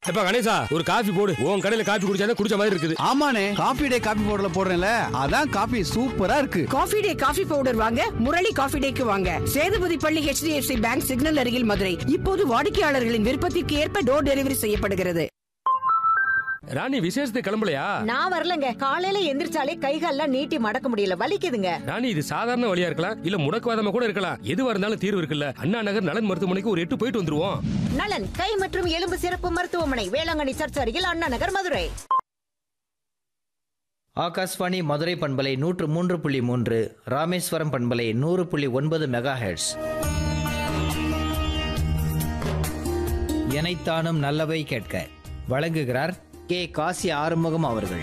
எப்ப கணேசா ஒரு காஃபி போடு உன் கடையில காஃபி குடிச்சாதான் குடிச்ச மாதிரி இருக்குது ஆமாண்ணே காபி டே காபி பவுடர்ல போடுறேன்ல அதான் காபி சூப்பரா இருக்கு காஃபி டே காஃபி பவுடர் வாங்க முரளி காஃபி டேக்கு வாங்க சேதுபதி பள்ளி HDFC பேங்க் சிக்னல் அருகில் மதுரை இப்போது வாடிக்கையாளர்களின் விருப்பத்திற்கு ஏற்ப டோர் டெலிவரி செய்யப்படுகிறது ராணி விசேஷத்துக்கு கிளம்பலையா நான் வரலங்க காலையில எந்திரிச்சாலே கைகால்லாம் நீட்டி மடக்க முடியல வலிக்குதுங்க ராணி இது சாதாரண வழியா இருக்கலாம் இல்ல முடக்குவாதமா கூட இருக்கலாம் எதுவா இருந்தாலும் தீர்வு இருக்குல்ல அண்ணா நகர் நலன் மருத்துவமனைக்கு ஒரு எட்டு போயிட்டு வந்துருவோம் நலன் கை மற்றும் எலும்பு சிறப்பு மருத்துவமனை வேளாங்கண்ணி சர்ச் அருகில் அண்ணா நகர் மதுரை ஆகாஷ்வாணி மதுரை பண்பலை நூற்று மூன்று புள்ளி மூன்று ராமேஸ்வரம் பண்பலை நூறு புள்ளி ஒன்பது மெகா ஹெர்ட்ஸ் எனைத்தானும் நல்லவை கேட்க வழங்குகிறார் கே காசி ஆறுமுகம் அவர்கள்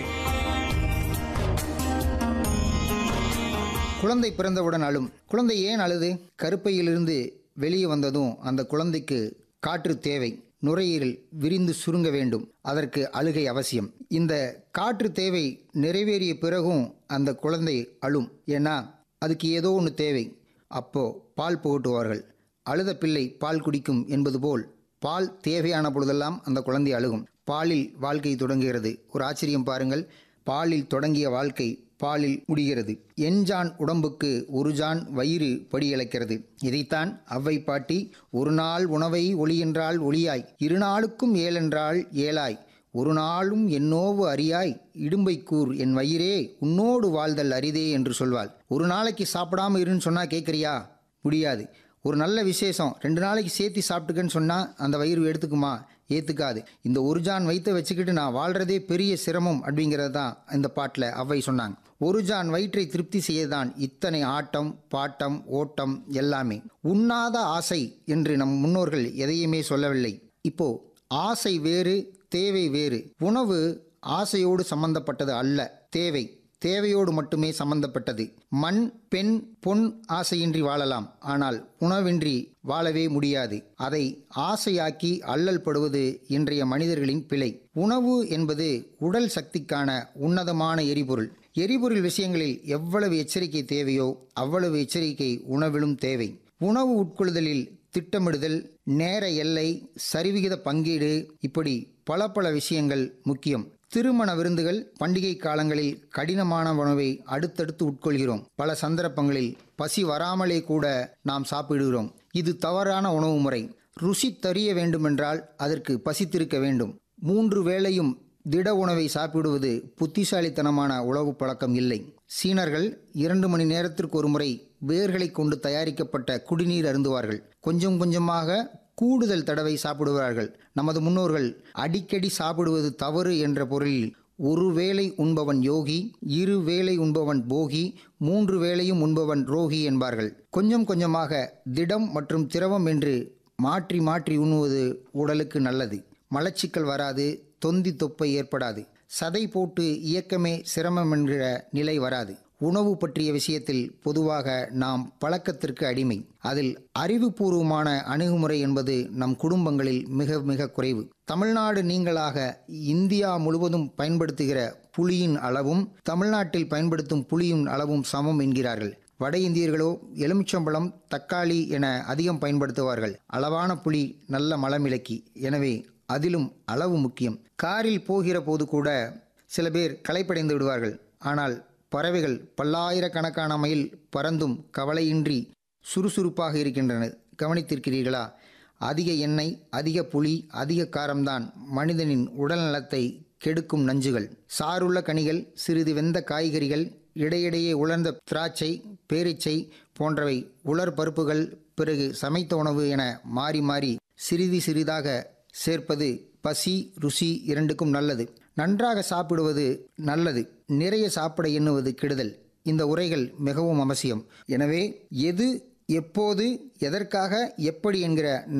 குழந்தை பிறந்தவுடன் அழும் குழந்தை ஏன் அழுது கருப்பையிலிருந்து வெளியே வந்ததும் அந்த குழந்தைக்கு காற்று தேவை நுரையீரல் விரிந்து சுருங்க வேண்டும் அதற்கு அழுகை அவசியம் இந்த காற்று தேவை நிறைவேறிய பிறகும் அந்த குழந்தை அழும் ஏன்னா அதுக்கு ஏதோ ஒன்று தேவை அப்போ பால் புகட்டுவார்கள் அழுத பிள்ளை பால் குடிக்கும் என்பது போல் பால் தேவையான பொழுதெல்லாம் அந்த குழந்தை அழுகும் பாலில் வாழ்க்கை தொடங்குகிறது ஒரு ஆச்சரியம் பாருங்கள் பாலில் தொடங்கிய வாழ்க்கை பாலில் முடிகிறது எண்ஜான் உடம்புக்கு ஒரு ஜான் வயிறு படியளக்கிறது இதைத்தான் அவ்வை பாட்டி ஒரு நாள் உணவை ஒளி என்றால் ஒளியாய் இரு நாளுக்கும் ஏழென்றால் ஏழாய் ஒரு நாளும் என்னோவு அறியாய் இடும்பை கூர் என் வயிறே உன்னோடு வாழ்தல் அரிதே என்று சொல்வாள் ஒரு நாளைக்கு சாப்பிடாம இருன்னு சொன்னா கேட்குறியா முடியாது ஒரு நல்ல விசேஷம் ரெண்டு நாளைக்கு சேர்த்து சாப்பிட்டுக்கன்னு சொன்னால் அந்த வயிறு எடுத்துக்குமா ஏற்றுக்காது இந்த ஒரு ஜான் வயிற்றை வச்சுக்கிட்டு நான் வாழ்கிறதே பெரிய சிரமம் அப்படிங்கிறது தான் இந்த பாட்டில் அவ்வை சொன்னாங்க ஒரு ஜான் வயிற்றை திருப்தி செய்யதான் இத்தனை ஆட்டம் பாட்டம் ஓட்டம் எல்லாமே உண்ணாத ஆசை என்று நம் முன்னோர்கள் எதையுமே சொல்லவில்லை இப்போ ஆசை வேறு தேவை வேறு உணவு ஆசையோடு சம்பந்தப்பட்டது அல்ல தேவை தேவையோடு மட்டுமே சம்பந்தப்பட்டது மண் பெண் பொன் ஆசையின்றி வாழலாம் ஆனால் உணவின்றி வாழவே முடியாது அதை ஆசையாக்கி அல்லல் படுவது இன்றைய மனிதர்களின் பிழை உணவு என்பது உடல் சக்திக்கான உன்னதமான எரிபொருள் எரிபொருள் விஷயங்களில் எவ்வளவு எச்சரிக்கை தேவையோ அவ்வளவு எச்சரிக்கை உணவிலும் தேவை உணவு உட்கொள்ளுதலில் திட்டமிடுதல் நேர எல்லை சரிவிகித பங்கீடு இப்படி பல பல விஷயங்கள் முக்கியம் திருமண விருந்துகள் பண்டிகை காலங்களில் கடினமான உணவை அடுத்தடுத்து உட்கொள்கிறோம் பல சந்தர்ப்பங்களில் பசி வராமலே கூட நாம் சாப்பிடுகிறோம் இது தவறான உணவு முறை ருசி தறிய வேண்டுமென்றால் அதற்கு பசித்திருக்க வேண்டும் மூன்று வேளையும் திட உணவை சாப்பிடுவது புத்திசாலித்தனமான உணவு பழக்கம் இல்லை சீனர்கள் இரண்டு மணி நேரத்திற்கு ஒரு முறை வேர்களை கொண்டு தயாரிக்கப்பட்ட குடிநீர் அருந்துவார்கள் கொஞ்சம் கொஞ்சமாக கூடுதல் தடவை சாப்பிடுவார்கள் நமது முன்னோர்கள் அடிக்கடி சாப்பிடுவது தவறு என்ற பொருளில் ஒரு வேளை உண்பவன் யோகி இரு வேளை உண்பவன் போகி மூன்று வேளையும் உண்பவன் ரோகி என்பார்கள் கொஞ்சம் கொஞ்சமாக திடம் மற்றும் திரவம் என்று மாற்றி மாற்றி உண்ணுவது உடலுக்கு நல்லது மலச்சிக்கல் வராது தொந்தி தொப்பை ஏற்படாது சதை போட்டு இயக்கமே சிரமம் என்கிற நிலை வராது உணவு பற்றிய விஷயத்தில் பொதுவாக நாம் பழக்கத்திற்கு அடிமை அதில் அறிவுபூர்வமான அணுகுமுறை என்பது நம் குடும்பங்களில் மிக மிக குறைவு தமிழ்நாடு நீங்களாக இந்தியா முழுவதும் பயன்படுத்துகிற புளியின் அளவும் தமிழ்நாட்டில் பயன்படுத்தும் புளியின் அளவும் சமம் என்கிறார்கள் வட இந்தியர்களோ எலுமிச்சம்பழம் தக்காளி என அதிகம் பயன்படுத்துவார்கள் அளவான புளி நல்ல மலமிளக்கி எனவே அதிலும் அளவு முக்கியம் காரில் போகிற போது கூட சில பேர் களைப்படைந்து விடுவார்கள் ஆனால் பறவைகள் பல்லாயிரக்கணக்கான மைல் பறந்தும் கவலையின்றி சுறுசுறுப்பாக இருக்கின்றன கவனித்திருக்கிறீர்களா அதிக எண்ணெய் அதிக புளி அதிக காரம்தான் மனிதனின் உடல் நலத்தை கெடுக்கும் நஞ்சுகள் சாறுள்ள கனிகள் சிறிது வெந்த காய்கறிகள் இடையிடையே உலர்ந்த திராட்சை பேரிச்சை போன்றவை உலர் பருப்புகள் பிறகு சமைத்த உணவு என மாறி மாறி சிறிது சிறிதாக சேர்ப்பது பசி ருசி இரண்டுக்கும் நல்லது நன்றாக சாப்பிடுவது நல்லது நிறைய சாப்பிட எண்ணுவது கெடுதல் இந்த உரைகள் மிகவும் அவசியம் எனவே எது எப்போது எதற்காக எப்படி என்கிற